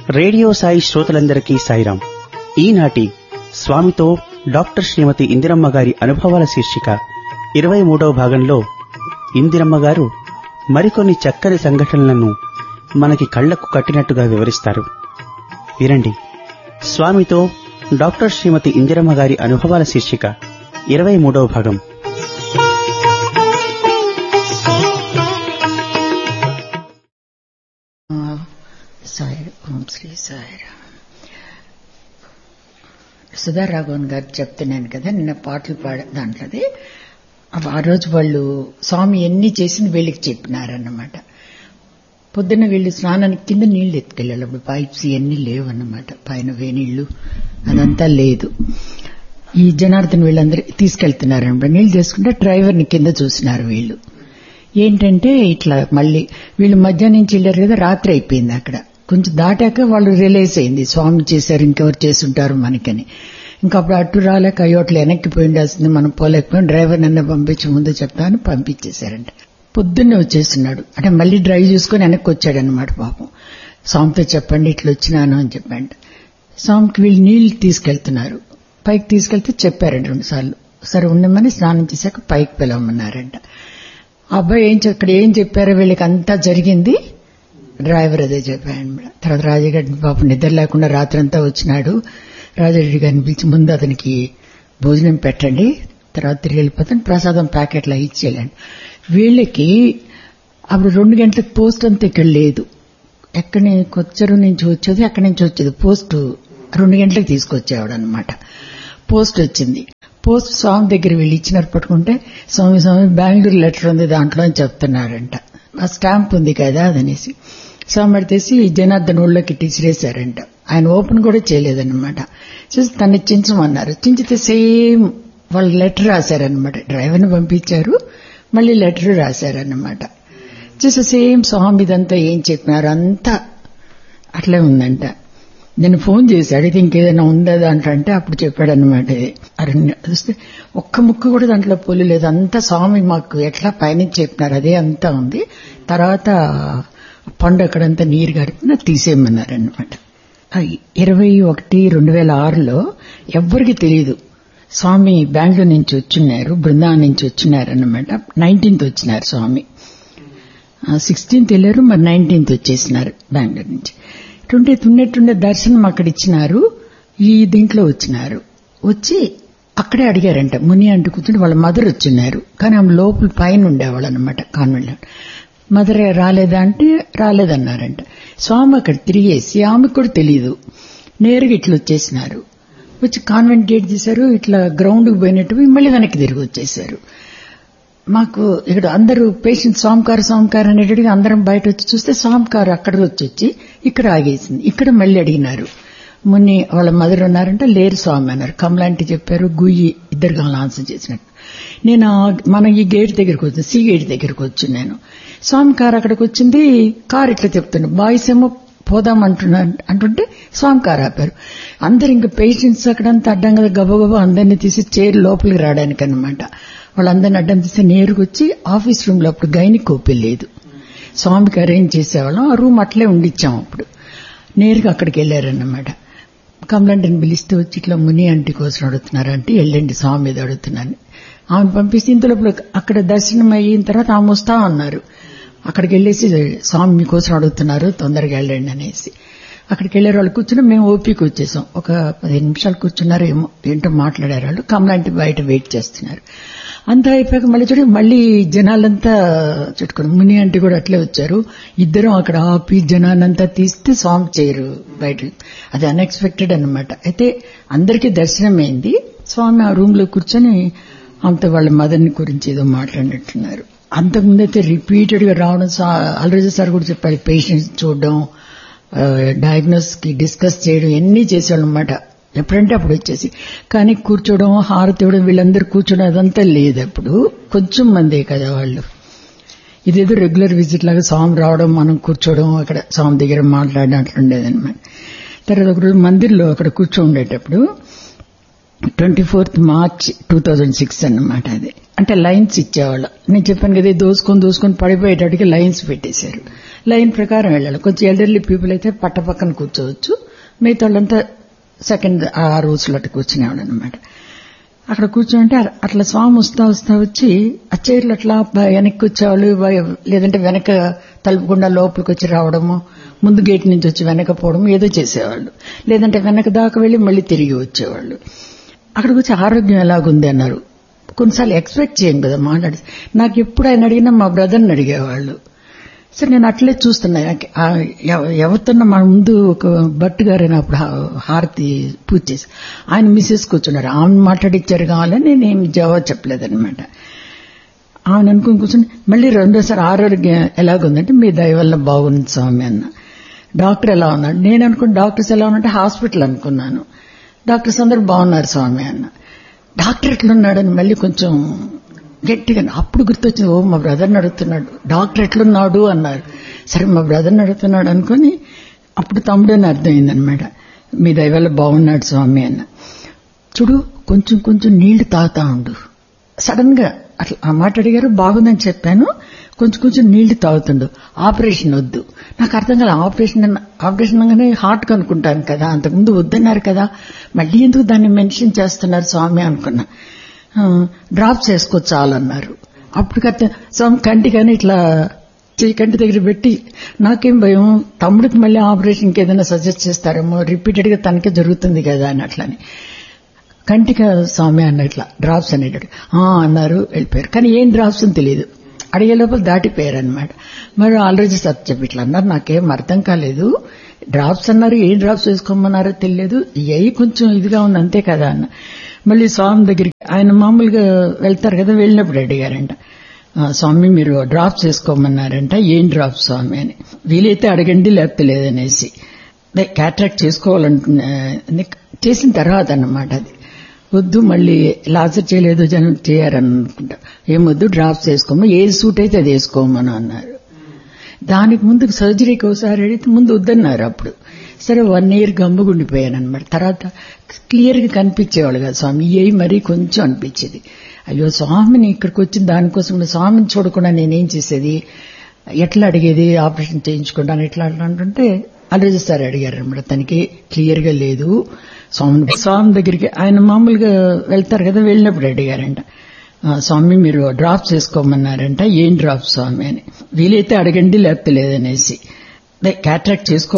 radio Sai శ్రోతలందరికీ సాయిరాం ఈనాటి స్వామితో డాక్టర్ శ్రీమతి ఇందిరమ్మ గారి అనుభవాల శీర్షిక ఇరవై మూడవ భాగంలో ఇందిరమ్మ గారు మరికొన్ని చక్కని సంఘటనలను మనకి కళ్లకు కట్టినట్టుగా వివరిస్తారు వినండి స్వామితో డాక్టర్ శ్రీమతి ఇందిరమ్మ గారి అనుభవాల శీర్షిక ఇరవై మూడవ భాగం సాయి ఓం శ్రీ సాయిరా సుధా రాఘవన్ గారు చెప్తున్నాను కదా నిన్న పాటలు పాడ దాంట్లోది ఆ రోజు వాళ్ళు స్వామి ఎన్ని చేసింది వీళ్ళకి చెప్పినారన్నమాట పొద్దున్న వీళ్ళు స్నానానికి కింద నీళ్లు ఎత్తుకెళ్ళాలి అప్పుడు పైప్స్ ఇవన్నీ లేవన్నమాట పైన వేనీళ్లు అదంతా లేదు ఈ జనార్దన్ వీళ్ళందరూ తీసుకెళ్తున్నారన్నమాట నీళ్లు తీసుకుంటే డ్రైవర్ని కింద చూసినారు వీళ్ళు ఏంటంటే ఇట్లా మళ్ళీ వీళ్ళు మధ్యాహ్నం నుంచి వెళ్ళారు కదా రాత్రి అయిపోయింది అక్కడ కొంచెం దాటాక వాళ్ళు రిలైజ్ అయింది స్వామి చేశారు ఇంకెవరు చేసుంటారు మనకని ఇంకా అప్పుడు అటు రాలేక అయ్యోట్లు వెనక్కి పోయి ఉండాల్సింది మనం పోలేకపోయాం డ్రైవర్ నన్ను పంపించి ముందు చెప్తాను పంపించేశారంట పొద్దున్నే వచ్చేస్తున్నాడు అంటే మళ్ళీ డ్రైవ్ చూసుకొని వెనక్కి వచ్చాడనమాట పాపం స్వామితో చెప్పండి ఇట్లా వచ్చినాను అని చెప్పండి స్వామికి వీళ్ళు నీళ్లు తీసుకెళ్తున్నారు పైకి తీసుకెళ్తే చెప్పారంట రెండు సార్లు సరే ఉండమని స్నానం చేశాక పైకి పిలవమన్నారంట అబ్బాయి ఏం అక్కడ ఏం చెప్పారో వీళ్ళకి అంతా జరిగింది డ్రైవర్ అదే చెప్పాడు తర్వాత రాజగడ్డి పాపం నిద్ర లేకుండా రాత్రంతా వచ్చినాడు రాజరెడ్డి గారిని పిలిచి ముందు అతనికి భోజనం పెట్టండి తర్వాత తిరిగి వెళ్ళిపోతాను ప్రసాదం ప్యాకెట్లో ఇచ్చేయాలండి వీళ్ళకి అప్పుడు రెండు గంటలకు పోస్ట్ అంతా ఇక్కడ లేదు ఎక్కడి కొచ్చరు నుంచి వచ్చేది అక్కడి నుంచి వచ్చేది పోస్ట్ రెండు గంటలకు తీసుకొచ్చేవాడు అనమాట పోస్ట్ వచ్చింది పోస్ట్ స్వామి దగ్గర వెళ్ళి ఇచ్చినారు పట్టుకుంటే స్వామి స్వామి బెంగళూరు లెటర్ ఉంది దాంట్లో అని చెప్తున్నారంట ఆ స్టాంప్ ఉంది కదా అదనేసి స్వామి అడితేసి జనార్దన్ ఊళ్ళోకి టీచరేశారంట ఆయన ఓపెన్ కూడా చేయలేదన్నమాట చూసి తను చించమన్నారు చించితే సేమ్ వాళ్ళు లెటర్ రాశారనమాట డ్రైవర్ని పంపించారు మళ్ళీ లెటర్ రాశారనమాట చూసి సేమ్ స్వామి ఇదంతా ఏం చెప్పినారు అంతా అట్లే ఉందంట నేను ఫోన్ చేసి అడిగితే ఇంకేదైనా ఉందా దాంట్లో అంటే అప్పుడు చెప్పాడనమాట ఇది అరణ్య చూస్తే ఒక్క ముక్క కూడా దాంట్లో పొలి లేదు అంతా స్వామి మాకు ఎట్లా పైనుంచి చెప్పినారు అదే అంతా ఉంది తర్వాత పండు అక్కడంతా నీరు గడిపిన తీసేయమన్నారనమాట ఇరవై ఒకటి రెండు వేల ఆరులో ఎవ్వరికి తెలియదు స్వామి బెంగళూరు నుంచి వచ్చిన్నారు బృందావనం నుంచి వచ్చినారన్నమాట నైన్టీన్త్ వచ్చినారు స్వామి సిక్స్టీన్త్ వెళ్ళారు మరి నైన్టీన్త్ వచ్చేసినారు బెంగళూరు నుంచి ట్వంటీ ఉన్నట్టుండే దర్శనం అక్కడ ఇచ్చినారు ఈ దీంట్లో వచ్చినారు వచ్చి అక్కడే అడిగారంట ముని అంటూ కూర్చుని వాళ్ళ మదర్ వచ్చిన్నారు కానీ ఆమె లోపల పైన ఉండేవాళ్ళు అనమాట కాన్వెంట్ మదర్ రాలేదా అంటే రాలేదన్నారంట స్వామి అక్కడ తిరిగేసి ఆమెకు కూడా తెలియదు నేరుగా ఇట్లా వచ్చేసినారు వచ్చి కాన్వెంట్ గేట్ తీశారు ఇట్లా గ్రౌండ్కి పోయినట్టు మళ్ళీ వెనక్కి తిరిగి వచ్చేసారు మాకు ఇక్కడ అందరూ పేషెంట్ స్వామికారు స్వామికారు అనేటట్టుగా అందరం బయట వచ్చి చూస్తే స్వామికారు అక్కడ వచ్చి వచ్చి ఇక్కడ ఆగేసింది ఇక్కడ మళ్ళీ అడిగినారు ముని వాళ్ళ మదర్ ఉన్నారంటే లేరు స్వామి అన్నారు కమలాంటి చెప్పారు గుయ్యి ఇద్దరు కాలం ఆన్సర్ చేసినట్టు నేను మన ఈ గేట్ దగ్గరకు వచ్చి సి గేట్ దగ్గరకు వచ్చి నేను స్వామి కారు అక్కడికి వచ్చింది కారు ఇట్లా చెప్తున్నా బాయ్స్ ఏమో పోదాం అంటున్నా అంటుంటే స్వామి కారు ఆపారు అందరు ఇంకా పేషెంట్స్ అక్కడంతా అడ్డం కదా గబగబా అందరినీ తీసి చైర్ లోపలికి రావడానికి అనమాట వాళ్ళందరిని అడ్డం తీస్తే నేరుగా వచ్చి ఆఫీస్ రూమ్ లో అప్పుడు గైనిక్ ఓపెన్ లేదు స్వామికి అరేంజ్ చేసేవాళ్ళం ఆ రూమ్ అట్లే ఉండిచ్చాం అప్పుడు నేరుగా అక్కడికి వెళ్ళారన్నమాట కమలంటిని పిలిస్తే వచ్చి ఇట్లా ముని అంటి కోసం అడుగుతున్నారంటే వెళ్ళండి స్వామి మీద అడుగుతున్నాను ఆమె పంపిస్తే ఇంతలో అక్కడ దర్శనం అయిన తర్వాత ఆమె వస్తా అన్నారు అక్కడికి వెళ్ళేసి స్వామి మీకోసం అడుగుతున్నారు తొందరగా వెళ్ళండి అనేసి అక్కడికి వెళ్ళారు వాళ్ళు కూర్చుని మేము ఓపిక వచ్చేసాం ఒక పదిహేను నిమిషాలు కూర్చున్నారు ఏమో ఏంటో మాట్లాడారు వాళ్ళు కమలాంటి బయట వెయిట్ చేస్తున్నారు అంతా అయిపోయాక మళ్ళీ చూడండి మళ్ళీ జనాలంతా చుట్టుకుని ముని అంటే కూడా అట్లే వచ్చారు ఇద్దరం అక్కడ ఆపి జనాలంతా తీస్తే స్వామి చేయరు బయట అది అన్ఎక్స్పెక్టెడ్ అనమాట అయితే అందరికీ దర్శనమైంది స్వామి ఆ రూమ్ లో కూర్చొని అంత వాళ్ళ మదర్ని గురించి ఏదో మాట్లాడినట్టున్నారు అంతకుముందైతే రిపీటెడ్ గా రావడం ఆల్రెడీ సార్ కూడా చెప్పారు పేషెంట్స్ చూడడం డయాగ్నోస్ కి డిస్కస్ చేయడం ఎన్ని చేసేవాళ్ళు అనమాట ఎప్పుడంటే అప్పుడు వచ్చేసి కానీ కూర్చోవడం హారతి ఇవ్వడం వీళ్ళందరూ కూర్చోవడం అదంతా లేదు అప్పుడు కొంచెం మందే కదా వాళ్ళు ఇదేదో రెగ్యులర్ విజిట్ లాగా స్వామి రావడం మనం కూర్చోవడం అక్కడ స్వామి దగ్గర మాట్లాడడం అట్లుండేదన్నమాట తర్వాత ఒకరోజు మందిర్లో అక్కడ కూర్చో ఉండేటప్పుడు twenty fourth March two thousand six అన్నమాట అది అంటే లైన్స్ ఇచ్చేవాళ్ళు నేను చెప్పాను కదా దోసుకొని దోసుకొని పడిపోయేటట్టుగా లైన్స్ పెట్టేశారు లైన్ ప్రకారం వెళ్ళాలి కొంచెం ఎల్డర్లీ పీపుల్ అయితే పట్ట పక్కన కూర్చోవచ్చు మిగతా వాళ్ళంతా సెకండ్ ఆ రోజులు అట్లా కూర్చునేవాడు అనమాట అక్కడ కూర్చోంటే అట్లా స్వామి వస్తా వస్తా వచ్చి ఆ చైర్లు అట్లా బ- వెనక్కి వచ్చేవాళ్ళు బ- లేదంటే వెనక తలుపుకుండా లోపలికి వచ్చి రావడము ముందు గేట్ నుంచి వచ్చి వెనక పోవడం ఏదో చేసేవాళ్ళు లేదంటే వెనక దాకా వెళ్ళి మళ్ళీ తిరిగి వచ్చేవాళ్ళు అక్కడికి వచ్చి ఆరోగ్యం ఎలాగుంది అన్నారు కొన్నిసార్లు ఎక్స్పెక్ట్ చేయం కదా మాట్లాడి నాకు ఎప్పుడు ఆయన అడిగినా మా బ్రదర్ని అడిగేవాళ్ళు సరే నేను అట్లే చూస్తున్నా నాకు ఆ ఎవ- ఎవరితోనో మన ముందు ఒక భట్ గారు అయినా అప్పుడు హా- హారతి పూజ చేసి ఆయన మిస్సెస్ కూర్చున్నారు ఆమె మాట్లాడిచ్చారు కావాలని నేనేం జవాబు చెప్పలేదన్నమాట ఆమెను అనుకుని కూర్చుని మళ్ళీ రెండోసారి ఆరోగ్యం ఎలాగుందంటే మీ దయ వల్ల బాగుంది స్వామి అన్న డాక్టర్ ఎలా ఉన్నాడు నేను అనుకున్న డాక్టర్స్ ఎలా ఉన్నట్టే హాస్పిటల్ అనుకున్నాను డాక్టర్స్ అందరూ బాగున్నారు స్వామి అన్న డాక్టర్ ఎట్లున్నాడని మళ్ళీ కొంచెం గట్టిగా అప్పుడు గుర్తొచ్చింది ఓ మా బ్రదర్ని అడుగుతున్నాడు డాక్టర్ ఎట్లున్నాడు అన్నారు సరే మా బ్రదర్ని అడుగుతున్నాడు అనుకుని అప్పుడు తమ్ముడు అని అర్థమైందనమాట మీ దయ వల్ల బాగున్నాడు స్వామి అన్న చూడు కొంచెం కొంచెం నీళ్లు తాగుతా ఉండు సడన్ గా అట్లా ఆ మాట అడిగారు బాగుందని చెప్పాను కొంచెం కొంచెం నీళ్లు తాగుతుండు ఆపరేషన్ వద్దు నాకు అర్థం కాదు ఆపరేషన్ అన్న- ఆపరేషన్ అనగానే హార్ట్ కనుక్కుంటాను కదా అంతకుముందు వద్దన్నారు కదా మళ్ళీ ఎందుకు దాన్ని మెన్షన్ చేస్తున్నారు స్వామి అనుకున్నా ఆ, డ్రాప్ చేసుకో చాలన్నారు అప్పుడు కత్త స్వామి కంటిగానే ఇట్లా చెయ్యి కంటి దగ్గర పెట్టి నాకేం భయం తమ్ముడికి మళ్ళీ ఆపరేషన్కి ఏదైనా సజెస్ట్ చేస్తారేమో రిపీటెడ్ గా తనకే జరుగుతుంది కదా అని అట్లని కంటిక స్వామి అన్న ఇట్లా డ్రాప్స్ అనేటట్టు "ఆ" అన్నారు వెళ్ళిపోయారు కానీ ఏం డ్రాప్స్ అని తెలియదు అడిగే లోపల దాటిపోయారు అనమాట మరి ఆల్రెడీ సార్ చెప్పి ఇట్లా అన్నారు నాకేం అర్థం కాలేదు డ్రాప్స్ అన్నారు ఏం డ్రాప్స్ వేసుకోమన్నారో తెలియదు అయ్యి కొంచెం ఇదిగా ఉంది అంతే కదా అన్న మళ్ళీ స్వామి దగ్గరికి ఆయన మామూలుగా వెళ్తారు కదా వెళ్ళినప్పుడు అడిగారంట "ఆ, స్వామి మీరు డ్రాప్స్ వేసుకోమన్నారంట ఏం డ్రాప్స్ స్వామి అని వీలైతే అడగండి లేకపోతే లేదనేసి అదే క్యాట్రాక్ట్ చేసుకోవాలంటున్నా చేసిన తర్వాత అన్నమాట అది వద్దు మళ్ళీ లాజర్ చేయలేదు జనం చేయారని అనుకుంటా ఏమొద్దు డ్రాప్స్ వేసుకోమో ఏది సూట్ అయితే అది వేసుకోమని అన్నారు దానికి ముందు సర్జరీకి ఒకసారి అడిగితే ముందు వద్దన్నారు అప్పుడు సరే వన్ ఇయర్ గమ్ముగుండిపోయాను అనమాట తర్వాత క్లియర్ గా కనిపించేవాళ్ళు కదా స్వామి ఏ మరీ కొంచెం అనిపించేది అయ్యో స్వామిని ఇక్కడికి వచ్చిన దానికోసం స్వామిని చూడకుండా నేనేం చేసేది ఎట్లా అడిగేది ఆపరేషన్ చేయించుకుంటాను ఎట్లా అట్లా అంటుంటే అల్లరి సార్ అడిగారు అనమాట తనకి క్లియర్ గా లేదు స్వామి స్వామి దగ్గరికి ఆయన మామూలుగా వెళ్తారు కదా వెళ్ళినప్పుడు అడిగారంట "ఆ, స్వామి మీరు డ్రాప్స్ వేసుకోమన్నారంట ఏం డ్రాప్స్ స్వామి అని వీలైతే అడగండి లేకపోతే లేదనేసి అదే క్యాట్రాక్ట్ చేసుకో